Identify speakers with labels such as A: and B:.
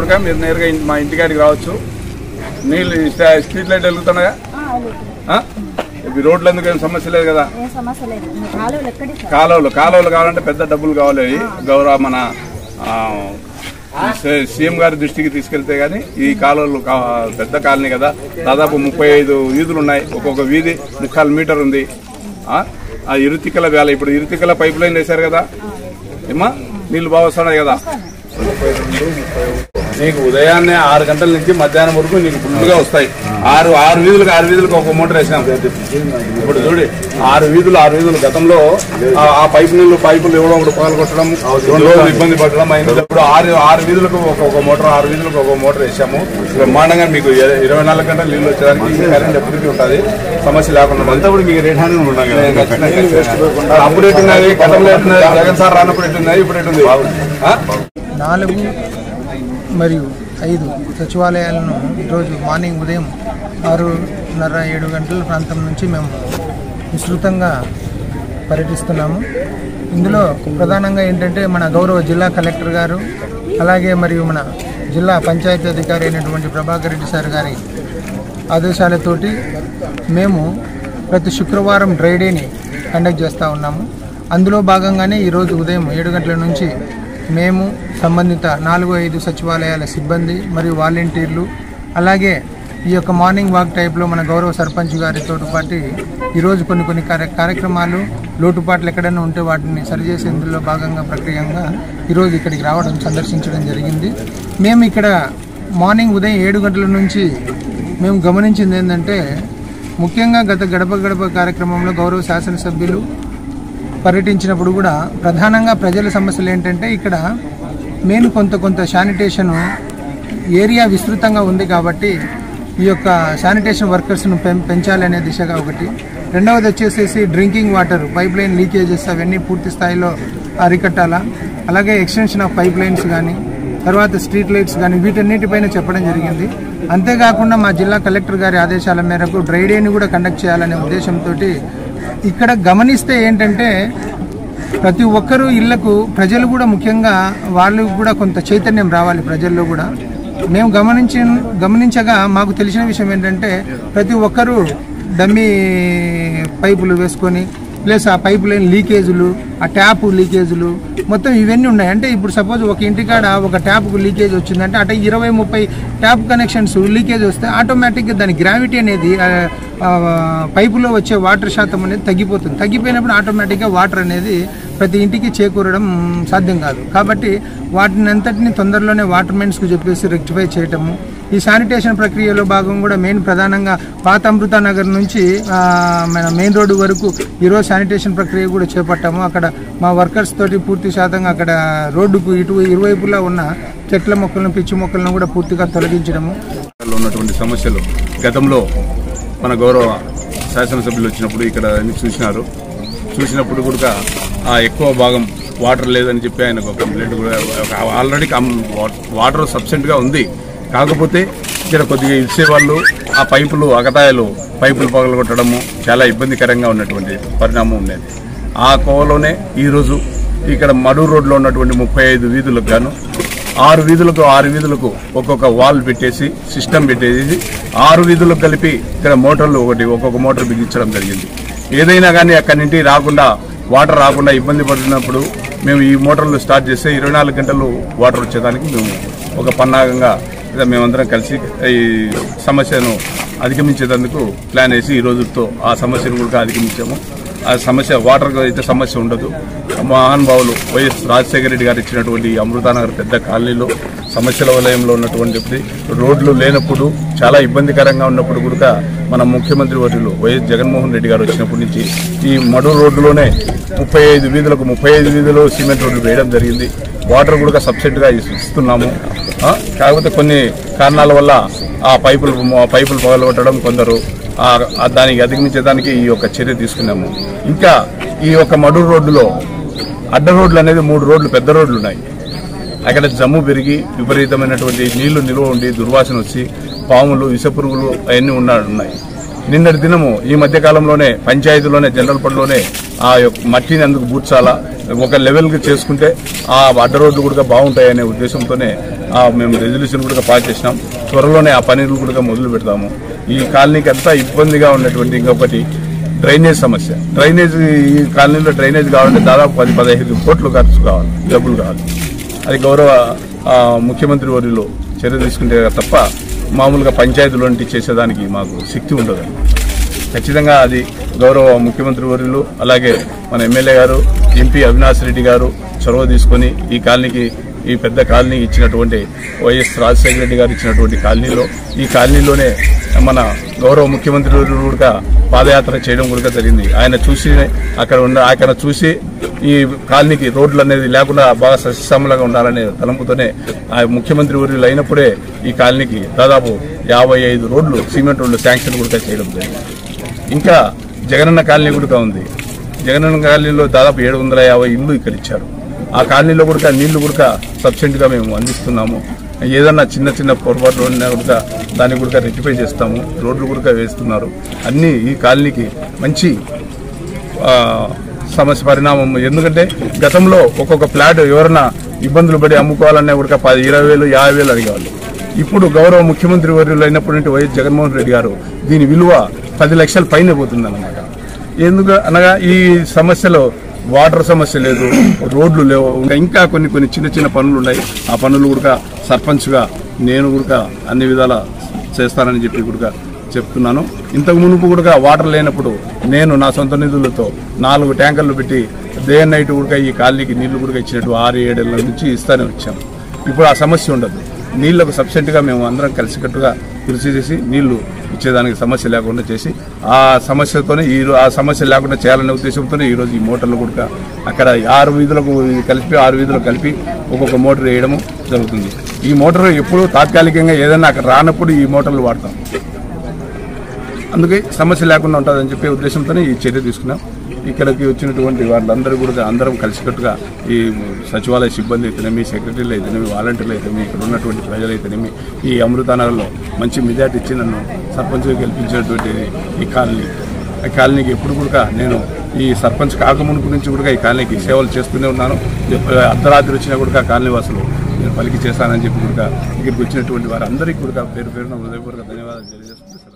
A: కనుక మీరు నేరుగా ఇంటి- మా ఇంటికాడికి రావచ్చు నీళ్ళు ఈ స్ట్రా- స్ట్రీట్ లైట్ వెలుగుతున్నాయా ఆ? ఇవి రోడ్లు ఎందుకు ఏం సమస్య లేదు కదా
B: ఏ సమస్య లేదు ఇంకా కాలువలు ఎక్కడి సార్
A: కాలువలు కాలువలు కావాలంటే పెద్ద డబ్బులు కావాలి అవి. గౌరవ మన ఆ, సీ- సీఎం గారి దృష్టికి తీసుకెళ్తే గానీ ఈ కాలువలు కా- పెద్ద కాలనీ కదా దాదాపు ముప్పై ఐదు వీధులు ఉన్నాయి ఒక్కొక్క వీధి ముక్కాలు మీటర్ ఉంది ఆ? ఆ ఇరుతికల వేల ఇప్పుడు ఇరుతికల పైప్ లైన్ వేశారు కదా ఏమా నీళ్లు బాగా వస్తున్నాయి కదా నీకు ఉదయాన్నే ఆరు గంటల నుంచి మధ్యాహ్నం వరకు నీకు ఫుల్గా వస్తాయి ఆరు ఆరు వీధులకు ఆరు వీధులకు ఒక మోటార్ వేసినాం ఇప్పుడు చూడు ఆరు వీధులు ఆరు వీధులు గతంలో ఆ- ఆ పైపు నీళ్లు పైపులు ఇవ్వడం ఒకటి పగలు కొట్టడం రెండు రోజులు ఇబ్బంది పడడం అయింది ఇప్పుడు ఆరు ఆరు వీధులకు ఒక్కొక్క మోటార్ ఆరు వీధులకు ఒక మోటార్ వేసాము బ్రహ్మాండంగా మీకు ఇర- ఇరవై నాలుగు గంటలు నీళ్లు వచ్చేదానికి కరెంట్ ఎప్పటికీ ఉంటుంది సమస్య లేకుండా అంతా కూడా మీకు రేట్ హాని ఉన్నాం కదా అప్పుడు ఎట్టున్నది గతంలో ఎట్టున్నది జగన్ సార్ రానప్పుడు ఎట్టున్నది ఇప్పుడు ఎట్టుంది ఆ?
C: నాలుగు మరియు ఐదు సచివాలయాలను ఈరోజు మార్నింగ్ ఉదయం ఆరున్నర ఏడు గంటల ప్రాంతం నుంచి మేము విస్తృతంగా పర్యటిస్తున్నాము ఇందులో ప్రధానంగా ఏంటంటే మన గౌరవ జిల్లా కలెక్టర్ గారు అలాగే మరియు మన జిల్లా పంచాయతీ అధికారి అయినటువంటి ప్రభాకర్ రెడ్డి సార్ గారి ఆదేశాలతోటి మేము ప్రతి శుక్రవారం డ్రై డేని కండక్ట్ చేస్తూ ఉన్నాము అందులో భాగంగానే ఈరోజు ఉదయం ఏడు గంటల నుంచి మేము సంబంధిత నాలుగు ఐదు సచివాలయాల సిబ్బంది మరియు వాలంటీర్లు అలాగే ఈ యొక్క మార్నింగ్ వాక్ టైప్లో మన గౌరవ సర్పంచ్ గారితో పాటు ఈరోజు కొన్ని కొన్ని కార్య కార్యక్రమాలు లోటుపాట్లు ఎక్కడైనా ఉంటే వాటిని సరిచేసేందులో భాగంగా ప్రక్రియంగా ఈరోజు ఇక్కడికి రావడం సందర్శించడం జరిగింది మేము ఇక్కడ మార్నింగ్ ఉదయం ఏడు గంటల నుంచి మేము గమనించింది ఏంటంటే ముఖ్యంగా గత గడప గడప కార్యక్రమంలో గౌరవ శాసనసభ్యులు పర్యటించినప్పుడు కూడా ప్రధానంగా ప్రజల సమస్యలు ఏంటంటే ఇక్కడ మెయిన్ కొంత కొంత శానిటేషన్ ఏరియా విస్తృతంగా ఉంది కాబట్టి ఈ యొక్క శానిటేషన్ వర్కర్స్ను పెం పెంచాలనే దిశగా ఒకటి రెండవది వచ్చేసేసి drinking water pipeline leakages అవన్నీ పూర్తి స్థాయిలో అరికట్టాలా అలాగే ఎక్స్టెన్షన్ ఆఫ్ పైప్ లైన్స్ కానీ తర్వాత స్ట్రీట్ లైట్స్ కానీ వీటన్నిటిపైన చెప్పడం జరిగింది అంతేకాకుండా మా జిల్లా కలెక్టర్ గారి ఆదేశాల మేరకు డ్రై డేని కూడా కండక్ట్ చేయాలనే ఉద్దేశంతో ఇక్కడ గమనిస్తే ఏంటంటే ప్రతి ఒక్కరూ ఇళ్లకు ప్రజలు కూడా ముఖ్యంగా వాళ్ళు కూడా కొంత చైతన్యం రావాలి ప్రజల్లో కూడా మేము గమనించి గమనించగా మాకు తెలిసిన విషయం ఏంటంటే ప్రతి ఒక్కరూ డమ్మీ పైపులు వేసుకొని ప్లస్ ఆ పైప్ లైన్ లీకేజీలు ఆ ట్యాప్ లీకేజీలు మొత్తం ఇవన్నీ ఉన్నాయి అంటే ఇప్పుడు సపోజ్ ఒక ఇంటికాడ ఒక ట్యాప్కు లీకేజ్ వచ్చిందంటే అటు ఇరవై ముప్పై ట్యాప్ కనెక్షన్స్ లీకేజ్ వస్తే ఆటోమేటిక్గా దాని గ్రావిటీ అనేది ఆ, ఆ, పైపులో వచ్చే వాటర్ శాతం అనేది తగ్గిపోతుంది తగ్గిపోయినప్పుడు ఆటోమేటిక్గా వాటర్ అనేది ప్రతి ఇంటికి చేకూరడం సాధ్యం కాదు కాబట్టి వాటిని అంతటిని తొందరలోనే వాటర్ మెయిన్స్కి చెప్పేసి రెక్టిఫై చేయటము ఈ శానిటేషన్ ప్రక్రియలో భాగం కూడా మెయిన్ ప్రధానంగా పాత అమృత నగర్ నుంచి ఆ, మన మెయిన్ రోడ్డు వరకు ఈరోజు శానిటేషన్ ప్రక్రియ కూడా చేపట్టాము అక్కడ మా వర్కర్స్ తోటి పూర్తి శాతంగా అక్కడ రోడ్డుకు ఇటు ఇరువైపులా ఉన్న చెట్ల మొక్కలను పిచ్చి మొక్కలను కూడా పూర్తిగా తొలగించడము
A: లో ఉన్నటువంటి సమస్యలు గతంలో మన గౌరవ శాసనసభ్యులు వచ్చినప్పుడు ఇక్కడ అన్ని చూసినారు చూసినప్పుడు కూడా ఆ ఎక్కువ భాగం వాటర్ లేదని చెప్పి ఆయన ఒక కంప్లైంట్ కూడా ఆల్రెడీ వాటర్ సబ్సెంట్ గా ఉంది కాకపోతే ఇక్కడ కొద్దిగా ఇచ్చేవాళ్ళు ఆ పైపులు అగతాయలు పైపులు పగలగొట్టడము చాలా ఇబ్బందికరంగా ఉన్నటువంటి పరిణామం ఉండేది ఆ కోవలోనే ఈరోజు ఇక్కడ మడూరు రోడ్లో ఉన్నటువంటి ముప్పై ఐదు వీధులకు గాను ఆరు వీధులకు ఆరు వీధులకు ఒక్కొక్క వాల్ పెట్టేసి సిస్టమ్ పెట్టేసి ఆరు వీధులకు కలిపి ఇక్కడ మోటార్లు ఒకటి ఒక్కొక్క మోటార్ బిగించడం జరిగింది ఏదైనా కానీ అక్కడి నుండి రాకుండా వాటర్ రాకుండా ఇబ్బంది పడుతున్నప్పుడు మేము ఈ మోటార్లు స్టార్ట్ చేస్తే ఇరవై నాలుగు గంటలు వాటర్ వచ్చేదానికి మేము ఒక పన్నాగంగా ఇక మేమందరం కలిసి ఈ సమస్యను అధిగమించేందుకు ప్లాన్ వేసి ఈ రోజుతో ఆ సమస్యను కూడా అధిగమించాము ఆ సమస్య వాటర్ అయితే సమస్య ఉండదు మహానుభావులు వైఎస్ రాజశేఖర రెడ్డి గారు ఇచ్చినటువంటి ఈ అమృతానగర్ పెద్ద కాలనీలో సమస్యల వలయంలో ఉన్నటువంటి రోడ్లు లేనప్పుడు చాలా ఇబ్బందికరంగా ఉన్నప్పుడు కూడా మన ముఖ్యమంత్రి వర్యులు వైఎస్ జగన్మోహన్ రెడ్డి గారు వచ్చినప్పటి నుంచి ఈ మడు రోడ్డులోనే ముప్పై ఐదు వీధులకు ముప్పై ఐదు వీధులు సిమెంట్ రోడ్లు వేయడం జరిగింది వాటర్ కూడా సబ్సిడీగా గా ఇస్తున్నాము ఆ, కాకపోతే కొన్ని కారణాల వల్ల ఆ పైపులు ఆ పైపులు పగలగొట్టడం కొందరు ఆ ఆ దానికి అధిగమించేదానికి ఈ యొక్క చర్య తీసుకున్నాము ఇంకా ఈ యొక్క మడూరు రోడ్డులో అడ్డ రోడ్లు అనేది మూడు రోడ్లు పెద్ద రోడ్లు ఉన్నాయి అక్కడ జమ్ము పెరిగి విపరీతమైనటువంటి నీళ్లు నిల్వ ఉండి దుర్వాసన వచ్చి పాములు విషపురుగులు అవన్నీ ఉన్నా ఉన్నాయి నిన్నటి దినము ఈ మధ్య కాలంలోనే పంచాయతీలోనే జనరల్ పడిలోనే ఆ యొక్క మట్టిని అందుకు బూడ్చాలా ఒక లెవెల్కి చేసుకుంటే ఆ అడ్డ రోడ్లు కూడా బాగుంటాయనే ఉద్దేశంతోనే ఆ మేము రెజల్యూషన్ కూడా పాస్ చేసినాం త్వరలోనే ఆ పనులు కూడా మొదలు పెడతాము ఈ కాలనీకి అంతా ఇబ్బందిగా ఉన్నటువంటి ఇంకొకటి డ్రైనేజ్ సమస్య డ్రైనేజ్ ఈ కాలనీలో డ్రైనేజ్ కావాలంటే దాదాపు పది పదహైదు కోట్లు ఖర్చు కావాలి డబ్బులు కావాలి అది గౌరవ ఆ, ముఖ్యమంత్రి వర్యులు చర్య తీసుకుంటే తప్ప మామూలుగా పంచాయతీలు వంటి చేసేదానికి మాకు శక్తి ఉండదు ఖచ్చితంగా అది గౌరవ ముఖ్యమంత్రి వర్యులు అలాగే మన ఎమ్మెల్యే గారు ఎంపీ అవినాష్ రెడ్డి గారు చొరవ తీసుకొని ఈ కాలనీకి ఈ పెద్ద కాలనీ ఇచ్చినటువంటి వైఎస్ రాజశేఖర రెడ్డి గారు ఇచ్చినటువంటి కాలనీలో ఈ కాలనీలోనే మన గౌరవ ముఖ్యమంత్రి వర్యులు కూడా పాదయాత్ర చేయడం కూడా జరిగింది ఆయన చూసి అక్కడ ఉన్న ఆయన చూసి ఈ కాలనీకి రోడ్లు అనేది లేకుండా బాగా సస్యశ్యామలంగా ఉండాలనే తలంపుతోనే ఆ ముఖ్యమంత్రి వర్యులు అయినప్పుడే ఈ కాలనీకి దాదాపు యాభై ఐదు రోడ్లు సిమెంట్ రోడ్లు శాంక్షన్ కూడా చేయడం జరిగింది ఇంకా జగనన్న కాలనీ కూడా ఉంది జగనన్న కాలనీలో దాదాపు ఏడు వందల యాభై ఇల్లు ఇక్కడ ఇచ్చారు ఆ కాలనీలో కూడా నీళ్లు కూడా సబ్సిడీగా మేము అందిస్తున్నాము ఏదన్నా చిన్న చిన్న పొరపాట్లు ఉన్నా కూడా దాన్ని కూడా రెక్టిఫై చేస్తాము రోడ్లు కూడా వేస్తున్నారు అన్నీ ఈ కాలనీకి మంచి ఆ, సమస్య పరిణామం ఎందుకంటే గతంలో ఒక్కొక్క ఫ్లాట్ ఎవరైనా ఇబ్బందులు పడి అమ్ముకోవాలన్నా కూడా పది ఇరవై వేలు యాభై వేలు అడిగేవాళ్ళు ఇప్పుడు గౌరవ ముఖ్యమంత్రి వర్యులు అయినటువంటి వైఎస్ జగన్మోహన్ రెడ్డి గారు దీని విలువ పది లక్షల పైన పోతుందన్నమాట ఎందుకు అనగా ఈ సమస్యలో వాటర్ సమస్య లేదు రోడ్లు లేవు ఇంకా ఇంకా కొన్ని కొన్ని చిన్న చిన్న పనులు ఉన్నాయి ఆ పనులు కూడా సర్పంచ్గా నేను కూడా అన్ని విధాల చేస్తానని చెప్పి కూడా చెప్తున్నాను ఇంతకు మునుపు కూడా వాటర్ లేనప్పుడు నేను నా సొంత నిధులతో నాలుగు ట్యాంకర్లు పెట్టి డే అండ్ నైట్ కూడా ఈ కాలనీకి నీళ్లు కూడా ఇచ్చినట్టు ఆరు ఏడేళ్ల నుంచి ఇస్తానే వచ్చాము ఇప్పుడు ఆ సమస్య ఉండదు నీళ్లకు సబ్సిడీగా మేము అందరం కలిసికట్టుగా కృషి చేసి నీళ్లు ఇచ్చేదానికి సమస్య లేకుండా చేసి ఆ సమస్యతోనే ఈ రో- ఆ సమస్య లేకుండా చేయాలనే ఉద్దేశంతోనే ఈ రోజు ఈ మోటార్లు కూడా అక్కడ ఆరు వీధులకు కలిపి ఆరు వీధులకు కలిపి ఒక్కొక్క మోటార్ వేయడము జరుగుతుంది ఈ మోటార్ ఎప్పుడు తాత్కాలికంగా ఏదైనా అక్కడ రానప్పుడు ఈ మోటార్లు వాడతాం అందుకే సమస్య లేకుండా ఉంటుందని చెప్పే ఉద్దేశంతోనే ఈ చర్య తీసుకున్నాం ఇక్కడికి వచ్చినటువంటి వాళ్ళందరూ కూడా అందరం కలిసికట్టుగా ఈ సచివాలయ సిబ్బంది అయితేనేమి సెక్రటరీలు అయితేనేమి వాలంటీర్లు అయితేనేమి ఇక్కడ ఉన్నటువంటి ప్రజలు అయితేనేమి ఈ అమృతానగర్లో మంచి మెజార్టీ ఇచ్చి నన్ను సర్పంచ్గా గెలిపించినటువంటి ఈ కాలనీ ఈ కాలనీకి ఎప్పుడు కూడా నేను ఈ సర్పంచ్ కాకమునుపు నుంచి కూడా ఈ కాలనీకి సేవలు చేస్తూనే ఉన్నాను ఎప్ప- అర్ధరాత్రి వచ్చినా కూడా కాలనీ వాసులు నేను పలికి చేస్తానని చెప్పి కూడా ఇక్కడికి వచ్చినటువంటి వారందరికీ కూడా పేరు పేరున హృదయపూర్వక ధన్యవాదాలు తెలియజేస్తున్నాను